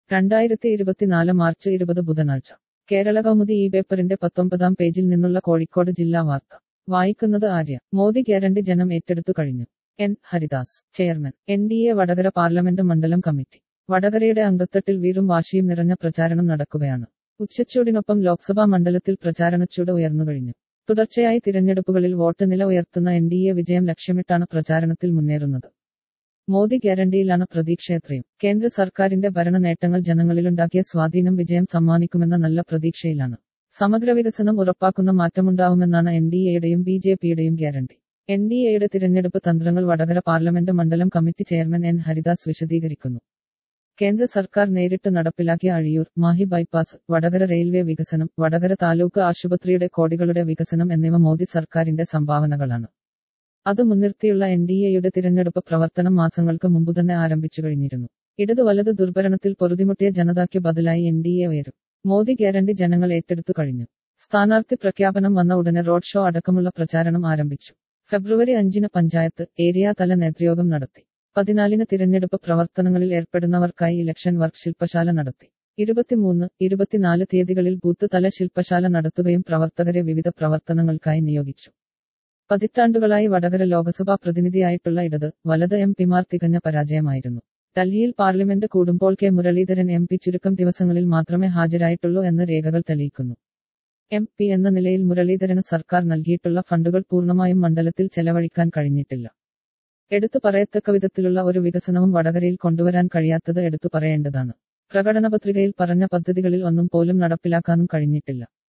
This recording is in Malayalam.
രണ്ടായിരത്തി ഇരുപത്തിനാല് മാർച്ച് ഇരുപത് ബുധനാഴ്ച കേരള കൗമുദി ഈ പേപ്പറിന്റെ പത്തൊമ്പതാം പേജിൽ നിന്നുള്ള കോഴിക്കോട് ജില്ലാ വാർത്ത വായിക്കുന്നത് ആര്യ മോദി ഗ്യാരണ്ടി ജനം ഏറ്റെടുത്തു കഴിഞ്ഞു N Haridas chairman N D A Vadakara parliament മണ്ഡലം കമ്മിറ്റി വടകരയുടെ അങ്കത്തട്ടിൽ വീറും വാശിയും നിറഞ്ഞ പ്രചാരണം നടക്കുകയാണ് ഉച്ചച്ചൂടിനൊപ്പം ലോക്സഭാ മണ്ഡലത്തിൽ പ്രചാരണച്ചൂട് ഉയർന്നു കഴിഞ്ഞു തുടർച്ചയായി തിരഞ്ഞെടുപ്പുകളിൽ വോട്ട് നില ഉയർത്തുന്ന എൻ ഡി എ വിജയം ലക്ഷ്യമിട്ടാണ് പ്രചാരണത്തിൽ മുന്നേറുന്നത് മോദി ഗ്യാരണ്ടിയിലാണ് പ്രതീക്ഷയത്രയും കേന്ദ്ര സർക്കാരിന്റെ ഭരണ നേട്ടങ്ങൾ ജനങ്ങളിലുണ്ടാക്കിയ സ്വാധീനം വിജയം സമ്മാനിക്കുമെന്ന നല്ല പ്രതീക്ഷയിലാണ് സമഗ്ര വികസനം ഉറപ്പാക്കുന്ന മാറ്റമുണ്ടാവുമെന്നാണ് എൻ ഡി എയുടെയും ബി ജെ പിയുടെയും ഗ്യാരണ്ടി എൻ ഡി എയുടെ തിരഞ്ഞെടുപ്പ് തന്ത്രങ്ങൾ വടകര പാർലമെന്റ് മണ്ഡലം കമ്മിറ്റി ചെയർമാൻ എൻ ഹരിദാസ് വിശദീകരിക്കുന്നു കേന്ദ്ര സർക്കാർ നേരിട്ട് നടപ്പിലാക്കിയ അഴിയൂർ മാഹി ബൈപ്പാസ് വടകര റെയിൽവേ വികസനം വടകര താലൂക്ക് ആശുപത്രിയുടെ കോടികളുടെ വികസനം എന്നിവ മോദി സർക്കാരിന്റെ സംഭാവനകളാണ് അത് മുൻനിർത്തിയുള്ള എൻ ഡി എയുടെ തിരഞ്ഞെടുപ്പ് പ്രവർത്തനം മാസങ്ങൾക്ക് മുമ്പ് തന്നെ ആരംഭിച്ചു കഴിഞ്ഞിരുന്നു ഇടതു വലത് ദുർഭരണത്തിൽ പൊറുതിമുട്ടിയ ജനതയ്ക്ക് ബദലായി എൻ ഡി എ ഉയരും മോദി ഗ്യാരണ്ടി ജനങ്ങൾ ഏറ്റെടുത്തു കഴിഞ്ഞു സ്ഥാനാർത്ഥി പ്രഖ്യാപനം വന്ന ഉടനെ റോഡ് ഷോ അടക്കമുള്ള പ്രചാരണം ആരംഭിച്ചു ഫെബ്രുവരി അഞ്ചിന് പഞ്ചായത്ത് ഏരിയ തല നേതൃയോഗം നടത്തി പതിനാലിന് തിരഞ്ഞെടുപ്പ് പ്രവർത്തനങ്ങളിൽ ഏർപ്പെടുന്നവർക്കായി ഇലക്ഷൻ വർക്ക് ശില്പശാല നടത്തി ഇരുപത്തിമൂന്ന് ഇരുപത്തിനാല് തീയതികളിൽ ബൂത്ത് തല ശില്പശാല നടത്തുകയും പ്രവർത്തകരെ വിവിധ പ്രവർത്തനങ്ങൾക്കായി നിയോഗിച്ചു പതിറ്റാണ്ടുകളായി വടകര ലോക്സഭാ പ്രതിനിധിയായിട്ടുള്ള ഇടത് വലത് എം പിമാർ തികഞ്ഞ പരാജയമായിരുന്നു ഡൽഹിയിൽ പാർലമെന്റ് കൂടുമ്പോൾ കെ മുരളീധരൻ എം പി ചുരുക്കം ദിവസങ്ങളിൽ മാത്രമേ ഹാജരായിട്ടുള്ളൂ എന്ന് രേഖകൾ തെളിയിക്കുന്നു എം പി എന്ന നിലയിൽ മുരളീധരന് സർക്കാർ നൽകിയിട്ടുള്ള ഫണ്ടുകൾ പൂർണ്ണമായും മണ്ഡലത്തിൽ ചെലവഴിക്കാൻ കഴിഞ്ഞിട്ടില്ല എടുത്തു പറയത്തക്ക വിധത്തിലുള്ള ഒരു വികസനവും വടകരയിൽ കൊണ്ടുവരാൻ കഴിയാത്തത് എടുത്തു പറയേണ്ടതാണ് പ്രകടന പത്രികയിൽ പറഞ്ഞ പദ്ധതികളിൽ ഒന്നും പോലും നടപ്പിലാക്കാനും കഴിഞ്ഞിട്ടില്ല